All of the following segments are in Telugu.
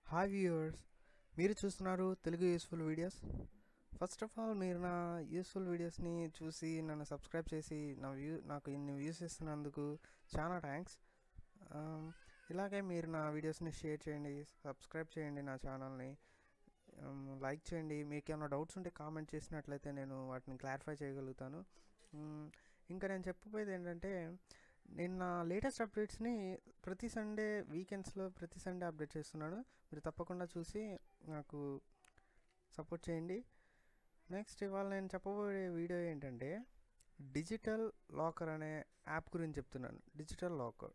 హాయ్ వ్యూవర్స్ మీరు చూస్తున్నారు Telugu useful videos first of all మీరు నా యూస్ఫుల్ వీడియోస్ని చూసి నన్ను సబ్స్క్రైబ్ చేసి నా వ్యూ నాకు ఇన్ని వ్యూస్ ఇస్తున్నందుకు చాలా థ్యాంక్స్ ఇలాగే మీరు నా వీడియోస్ని షేర్ చేయండి సబ్స్క్రైబ్ చేయండి నా ఛానల్ని లైక్ చేయండి మీకు ఏమైనా డౌట్స్ ఉంటే కామెంట్ చేసినట్లయితే నేను వాటిని క్లారిఫై చేయగలుగుతాను మ్, ఇంకా నేను చెప్పబోయేది ఏంటంటే నేను నా లేటెస్ట్ అప్డేట్స్ని ప్రతి సండే వీకెండ్స్లో ప్రతి సండే అప్డేట్ చేస్తున్నాను మీరు తప్పకుండా చూసి నాకు సపోర్ట్ చేయండి నెక్స్ట్ ఇవాళ నేను చెప్పబోయే వీడియో ఏంటంటే డిజిటల్ లాకర్ అనే యాప్ గురించి చెప్తున్నాను డిజిటల్ లాకర్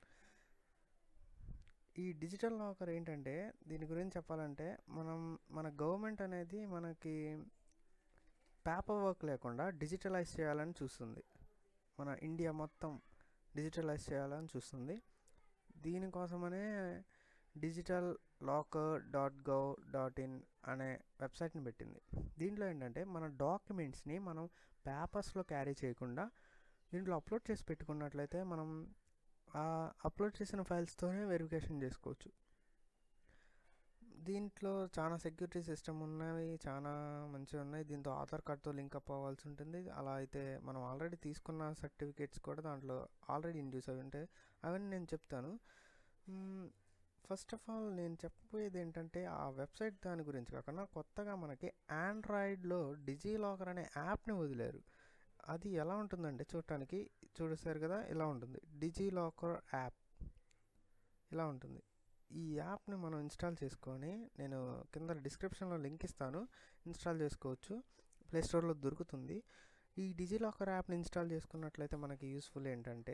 ఈ డిజిటల్ లాకర్ ఏంటంటే దీని గురించి చెప్పాలంటే మనం మన గవర్నమెంట్ అనేది మనకి పేపర్ వర్క్ లేకుండా డిజిటలైజ్ చేయాలని చూస్తుంది మన ఇండియా మొత్తం డిజిటలైజ్ చేయాలని చూస్తుంది దీనికోసమనే digital locker dot gov dot in అనే వెబ్సైట్ని పెట్టింది దీంట్లో ఏంటంటే మన డాక్యుమెంట్స్ని మనం పేపర్స్లో క్యారీ చేయకుండా దీంట్లో అప్లోడ్ చేసి పెట్టుకున్నట్లయితే మనం ఆ అప్లోడ్ చేసిన ఫైల్స్తోనే వెరిఫికేషన్ చేసుకోవచ్చు దీంట్లో చాలా సెక్యూరిటీ సిస్టమ్ ఉన్నవి చాలా మంచిగా ఉన్నాయి దీంతో ఆధార్ కార్డ్తో లింక్ అప్ అవ్వాల్సి ఉంటుంది అలా అయితే మనం ఆల్రెడీ తీసుకున్న సర్టిఫికేట్స్ కూడా దాంట్లో ఆల్రెడీ ఇండ్యూస్ అవి ఉంటాయి అవన్నీ నేను చెప్తాను ఫస్ట్ ఆఫ్ ఆల్ నేను చెప్పబోయేది ఏంటంటే ఆ వెబ్సైట్ దాని గురించి కాకుండా కొత్తగా మనకి ఆండ్రాయిడ్లో డిజీ లాకర్ అనే యాప్ని వదిలేరు అది ఎలా ఉంటుందంటే చూడటానికి చూడేశారు కదా ఇలా ఉంటుంది డిజీ లాకర్ యాప్ ఇలా ఉంటుంది ఈ యాప్ని మనం ఇన్స్టాల్ చేసుకొని నేను కింద డిస్క్రిప్షన్లో లింక్ ఇస్తాను ఇన్స్టాల్ చేసుకోవచ్చు ప్లే స్టోర్లో దొరుకుతుంది ఈ డిజిలాకర్ యాప్ని ఇన్స్టాల్ చేసుకున్నట్లయితే మనకి యూస్ఫుల్ ఏంటంటే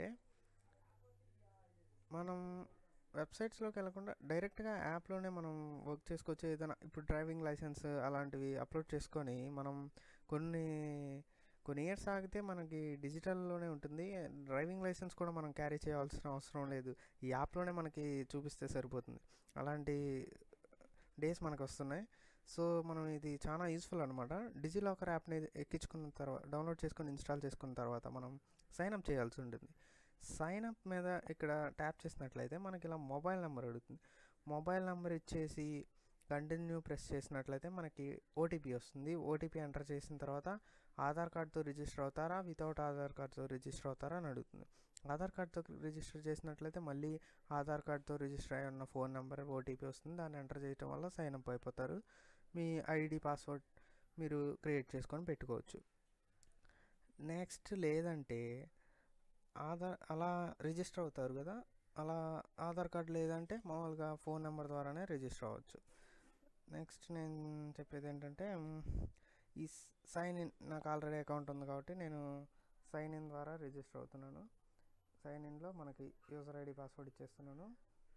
మనం వెబ్సైట్స్లోకి వెళ్ళకుండా డైరెక్ట్గా యాప్లోనే మనం వర్క్ చేసుకోవచ్చు ఏదైనా ఇప్పుడు డ్రైవింగ్ లైసెన్స్ అలాంటివి అప్లోడ్ చేసుకొని మనం కొన్ని కొన్ని ఇయర్స్ ఆగితే మనకి డిజిటల్లోనే ఉంటుంది డ్రైవింగ్ లైసెన్స్ కూడా మనం క్యారీ చేయాల్సిన అవసరం లేదు ఈ యాప్లోనే మనకి చూపిస్తే సరిపోతుంది అలాంటి డేస్ మనకు వస్తున్నాయి సో మనం ఇది చాలా యూస్ఫుల్ అనమాట డిజిలాకర్ యాప్ని ఎక్కించుకున్న తర్వాత డౌన్లోడ్ చేసుకొని ఇన్స్టాల్ చేసుకున్న తర్వాత మనం సైన్ అప్ చేయాల్సి ఉంటుంది సైన్ అప్ మీద ఇక్కడ ట్యాప్ చేసినట్లయితే మనకి ఇలా మొబైల్ నెంబర్ అడుగుతుంది మొబైల్ నెంబర్ ఇచ్చేసి కంటిన్యూ ప్రెస్ చేసినట్లయితే మనకి ఓటీపీ వస్తుంది ఓటీపీ ఎంటర్ చేసిన తర్వాత ఆధార్ కార్డ్తో రిజిస్టర్ అవుతారా వితౌట్ ఆధార్ కార్డ్తో రిజిస్టర్ అవుతారా అని అడుగుతుంది ఆధార్ కార్డ్తో రిజిస్టర్ చేసినట్లయితే మళ్ళీ ఆధార్ కార్డ్తో రిజిస్టర్ అయి ఉన్న ఫోన్ నెంబర్ ఓటీపీ వస్తుంది దాన్ని ఎంటర్ చేయడం వల్ల సైన్ అప్ అయిపోతారు మీ ఐడి పాస్వర్డ్ మీరు క్రియేట్ చేసుకొని పెట్టుకోవచ్చు నెక్స్ట్ లేదంటే ఆధార్ అలా రిజిస్టర్ అవుతారు కదా అలా ఆధార్ కార్డ్ లేదంటే మామూలుగా ఫోన్ నెంబర్ ద్వారానే రిజిస్టర్ అవ్వచ్చు నెక్స్ట్ నేను చెప్పేది ఏంటంటే మ్, ఈ సైన్ ఇన్ నాకు ఆల్రెడీ అకౌంట్ ఉంది కాబట్టి నేను సైన్ ఇన్ ద్వారా రిజిస్టర్ అవుతున్నాను సైన్ ఇన్లో మనకి యూజర్ ఐడి పాస్వర్డ్ ఇచ్చేస్తున్నాను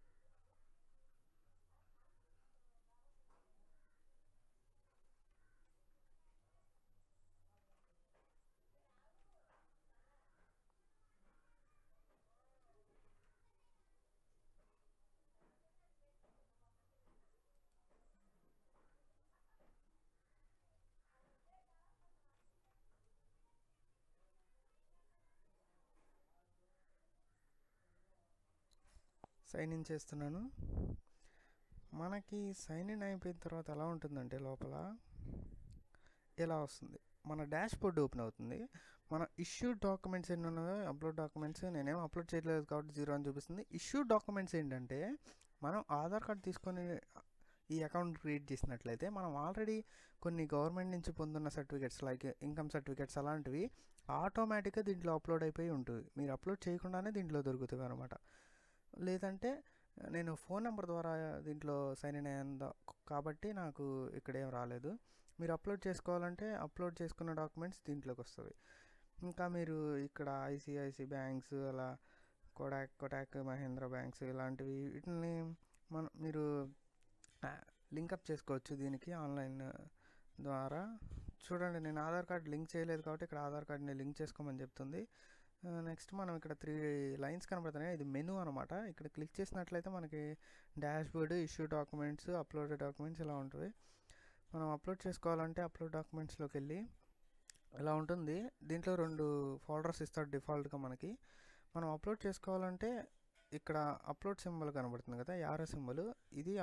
సైన్ ఇన్ చేస్తున్నాను మనకి సైన్ ఇన్ అయిపోయిన తర్వాత ఎలా ఉంటుందంటే లోపల ఇలా వస్తుంది మన డాష్ బోర్డ్ ఓపెన్ అవుతుంది మన ఇష్యూ డాక్యుమెంట్స్ ఎన్ని ఉన్నాయో అప్లోడ్ డాక్యుమెంట్స్ నేనేం అప్లోడ్ చేయలేదు కాబట్టి జీరో అని చూపిస్తుంది ఇష్యూ డాక్యుమెంట్స్ ఏంటంటే మనం ఆధార్ కార్డ్ తీసుకొని ఈ అకౌంట్ క్రియేట్ చేసినట్లయితే మనం ఆల్రెడీ కొన్ని గవర్నమెంట్ నుంచి పొందున్న సర్టిఫికేట్స్ లైక్ ఇన్కమ్ సర్టిఫికేట్స్ అలాంటివి ఆటోమేటిక్గా దీంట్లో అప్లోడ్ అయిపోయి ఉంటుంది మీరు అప్లోడ్ చేయకుండానే దీంట్లో దొరుకుతాయి అనమాట లేదంటే నేను ఫోన్ నెంబర్ ద్వారా దీంట్లో సైన్ ఇన్ అయ్యిందా కాబట్టి నాకు ఇక్కడ ఏం రాలేదు మీరు అప్లోడ్ చేసుకోవాలంటే అప్లోడ్ చేసుకున్న డాక్యుమెంట్స్ దీంట్లోకి వస్తుంది ఇంకా మీరు ఇక్కడ ఐసిఐసి బ్యాంక్స్ అలా కొడాక్ కొటాక్ మహేంద్ర బ్యాంక్స్ ఇలాంటివి వీటిని మన మీరు లింకప్ చేసుకోవచ్చు దీనికి ఆన్లైన్ ద్వారా చూడండి నేను ఆధార్ కార్డ్ లింక్ చేయలేదు కాబట్టి ఇక్కడ ఆధార్ కార్డ్ని లింక్ చేసుకోమని చెప్తుంది నెక్స్ట్ మనం ఇక్కడ త్రీ లైన్స్ కనబడుతున్నాయి ఇది మెనూ అనమాట ఇక్కడ క్లిక్ చేసినట్లయితే మనకి dashboard issue documents upload documents ఇలా ఉంటుంది మనం అప్లోడ్ చేసుకోవాలంటే అప్లోడ్ డాక్యుమెంట్స్లోకి వెళ్ళి ఇలా ఉంటుంది దీంట్లో రెండు ఫోల్డర్స్ ఇస్తాడు డిఫాల్ట్గా మనకి మనం అప్లోడ్ చేసుకోవాలంటే ఇక్కడ అప్లోడ్ సింబల్ కనబడుతుంది కదా యారో సింబల్ ఇది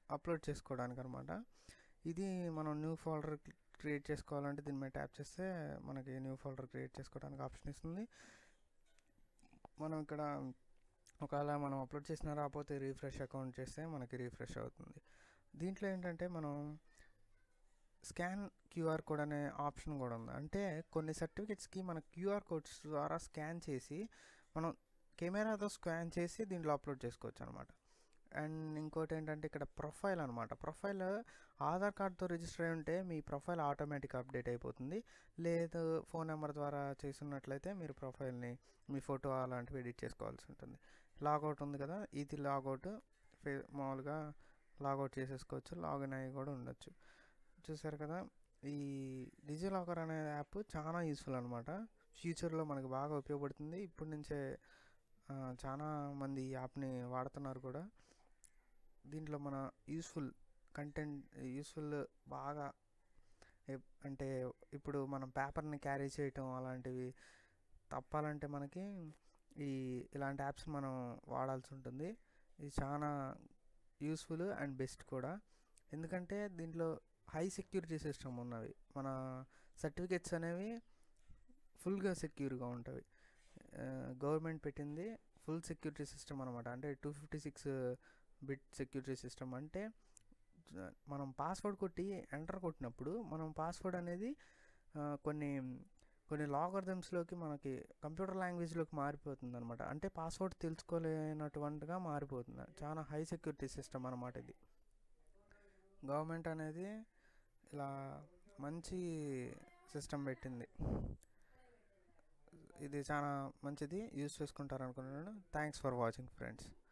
అప్లోడ్ చేసుకోవడానికి అనమాట ఇది మనం న్యూ ఫోల్డర్ క్రియేట్ చేసుకోవాలంటే దీని మీద ట్యాప్ చేస్తే మనకి న్యూ ఫోల్డర్ క్రియేట్ చేసుకోవడానికి ఆప్షన్ ఇస్తుంది మనం ఇక్కడ ఒకవేళ మనం అప్లోడ్ చేసిన రాకపోతే రీఫ్రెష్ అకౌంట్ చేస్తే మనకి రీఫ్రెష్ అవుతుంది దీంట్లో ఏంటంటే మనం స్కాన్ క్యూఆర్ కోడ్ అనే ఆప్షన్ కూడా ఉంది అంటే కొన్ని సర్టిఫికెట్స్కి మన క్యూఆర్ కోడ్స్ ద్వారా స్కాన్ చేసి మనం కెమెరాతో స్కాన్ చేసి దీంట్లో అప్లోడ్ చేసుకోవచ్చు అనమాట అండ్ ఇంకోటి ఏంటంటే ఇక్కడ ప్రొఫైల్ అనమాట ప్రొఫైల్ ఆధార్ కార్డ్తో రిజిస్టర్ అయి ఉంటే మీ ప్రొఫైల్ ఆటోమేటిక్ అప్డేట్ అయిపోతుంది లేదు ఫోన్ నెంబర్ ద్వారా చేస్తున్నట్లయితే మీరు ప్రొఫైల్ని మీ ఫోటో అలాంటివి ఎడిట్ చేసుకోవాల్సి ఉంటుంది లాగౌట్ ఉంది కదా ఇది లాగౌట్ ఫే మామూలుగా లాగౌట్ చేసేసుకోవచ్చు లాగిన్ అయ్యి కూడా ఉండొచ్చు చూసారు కదా ఈ డిజి లాకర్ అనే యాప్ చాలా యూస్ఫుల్ అనమాట ఫ్యూచర్లో మనకు బాగా ఉపయోగపడుతుంది ఇప్పటి నుంచే ఆ, చాలా మంది ఈ యాప్ని వాడుతున్నారు కూడా దీంట్లో మన యూస్ఫుల్ కంటెంట్ యూస్ఫుల్ బాగా ఎప్- అంటే ఇప్పుడు మనం పేపర్ని క్యారీ చేయటం అలాంటివి తప్పాలంటే మనకి ఈ ఇలాంటి యాప్స్ మనం వాడాల్సి ఉంటుంది ఇది చాలా యూస్ఫుల్ అండ్ బెస్ట్ కూడా ఎందుకంటే దీంట్లో హై సెక్యూరిటీ సిస్టమ్ ఉన్నవి మన సర్టిఫికెట్స్ అనేవి ఫుల్గా సెక్యూర్గా ఉంటాయి గవర్నమెంట్ పెట్టింది ఫుల్ సెక్యూరిటీ సిస్టమ్ అనమాట అంటే two fifty six bit security system అంటే జ- మనం పాస్వర్డ్ కొట్టి ఎంటర్ కొట్టినప్పుడు మనం పాస్వర్డ్ అనేది ఆ, కొన్ని కొన్ని లాగర్థమ్స్లోకి మనకి కంప్యూటర్ లాంగ్వేజ్లోకి మారిపోతుంది అనమాట అంటే పాస్వర్డ్ తెలుసుకోలేనటువంటిగా మారిపోతుంది చాలా హై సెక్యూరిటీ సిస్టమ్ అనమాట ఇది గవర్నమెంట్ అనేది ఇలా మంచి సిస్టమ్ పెట్టింది ఇది చాలా మంచిది యూస్ చేసుకుంటారు అనుకున్నాను థ్యాంక్స్ ఫర్ వాచింగ్ ఫ్రెండ్స్